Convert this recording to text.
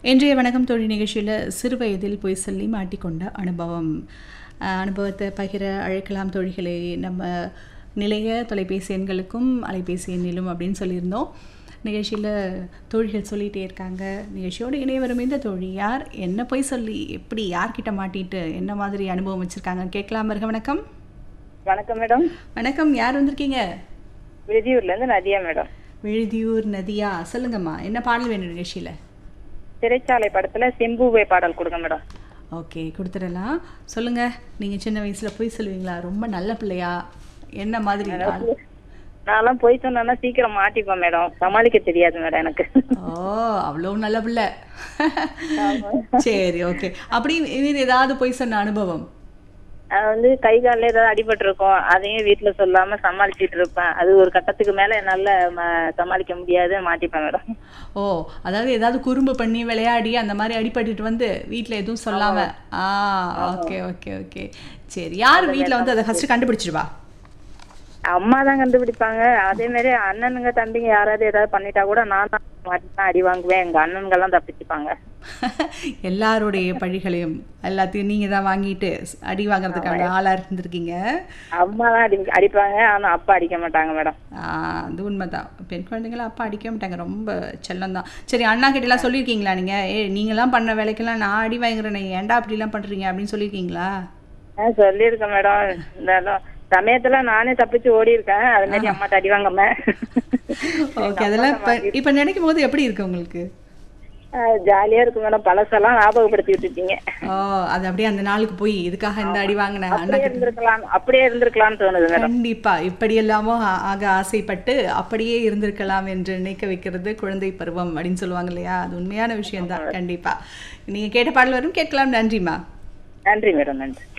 இன்றைய வணக்கம் தொழில் நிகழ்ச்சியில் சிறு வயதில் போய் சொல்லி மாட்டிக்கொண்ட அனுபவம் அஹ், அனுபவத்தை பகிர அழைக்கலாம் தொழில்களை நம்ம நிலைய தொலைபேசி எண்களுக்கும் அலைபேசி எண்ணிலும் அப்படின்னு சொல்லியிருந்தோம் நிகழ்ச்சியில் தோழிகள் சொல்லிகிட்டே இருக்காங்க நிகழ்ச்சியோடு இணைய வரும் இந்த தோழி யார் என்ன போய் சொல்லி எப்படி யார்கிட்ட மாட்டிட்டு என்ன மாதிரி அனுபவம் வச்சுருக்காங்க கேட்கலாம் இருக்க வணக்கம் வணக்கம் மேடம் வணக்கம் யார் வந்திருக்கீங்க விருதியூர்ல இருந்து நதியா மேடம் விழுதியூர் நதியா சொல்லுங்கம்மா என்ன பாடல் வேணும் நிகழ்ச்சியில் சிறைச்சாலை படத்துல செம்பூவே பாடல் கொடுங்க மேடம் ஓகே கொடுத்துடலாம் சொல்லுங்க நீங்க சின்ன வயசுல போய் சொல்லுவீங்களா ரொம்ப நல்ல பிள்ளையா என்ன மாதிரி ஆள்? நான்லாம் போய் சொன்னா சீக்கிரம் மாட்டிப்பேன் மேடம் சமாளிக்க தெரியாது மேடம் எனக்கு ஓ அவ்வளோ நல்ல பிள்ளை சரி ஓகே அப்படி இது ஏதாவது போய் சொன்ன அனுபவம் அது வந்து கை காலில் ஏதாவது அடிபட்டு இருக்கும் அதையும் வீட்டுல சொல்லாம சமாளிச்சிட்டு இருப்பேன் அது ஒரு கட்டத்துக்கு மேல என்னால ம- சமாளிக்க முடியாது மாட்டிப்பேன் மேடம் ஓ அதாவது ஏதாவது குறும்பு பண்ணி விளையாடி அந்த மாதிரி அடிபட்டுட்டு வந்து வீட்ல எதுவும் சொல்லாம ஆ ஓகே ஓகே ஓகே சரி யார் வீட்ல வந்து அதை ஃபர்ஸ்ட் கண்டுபிடிச்சிருவா அம்மா தான் கண்டுபிடிப்பாங்க அதே மாதிரி அண்ணனுங்க தம்பிங்க யாராவது ஏதாவது பண்ணிட்டா கூட நான் தான் மாட்டிதான் அடி வாங்குவேன் எங்க அண்ணன்கெல்லாம் தப்பிச்சுப்பாங்க எல்லாருடைய பழிகளையும் எல்லாத்தையும் நீங்க தான் வாங்கிட்டு அடி வாங்குறதுக்கான ஆளா இருந்திருக்கீங்க அம்மா தான் அடி அடிப்பாங்க ஆனா அப்பா அடிக்க மாட்டாங்க மேடம் ஆ, அது உண்மைதான் பெண் குழந்தைங்கள அப்பா அடிக்க மாட்டாங்க ரொம்ப செல்லம் தான் சரி அண்ணா கிட்டலாம் சொல்லியிருக்கீங்களா நீங்க ஏ நீங்களாம் பண்ண வேலைக்கெல்லாம் நான் அடி வாங்குறேன் நீங்க ஏன்டா அப்படிலாம் பண்றீங்க அப்படின்னு சொல்லியிருக்கீங்களா ஆ சொல்லியிருக்கேன் மேடம் இந்த சமயத்துல நானே தப்பிச்சு ஓடி இருக்கேன் அது மாதிரி அம்மாட்ட அடி வாங்காம ஓகே அதெல்லாம் இப்ப இப்ப நினைக்கும் போது எப்படி இருக்கு உங்களுக்கு ஜாலியா இருக்கு மேடம் பழசெல்லாம் ஞாபகப்படுத்தி விட்டுட்டீங்க ஓ அது அப்படியே அந்த நாளுக்கு போய் இதுக்காக இந்த அடி வாங்கினேன் அண்ணா அப்படியே இருந்திருக்கலாம் அப்படியே இருந்திருக்கலாம்னு தோணுது மேடம் கண்டிப்பா இப்படி எல்லாமோ ஆ- ஆக ஆசைப்பட்டு அப்படியே இருந்திருக்கலாம் என்று நினைக்க வைக்கிறது குழந்தை பருவம் அப்படின்னு சொல்லுவாங்க இல்லையா அது உண்மையான விஷயம்தான் கண்டிப்பா நீங்க கேட்ட பாடல் வரும் கேட்கலாம் நன்றிம்மா நன்றி மேடம் நன்றி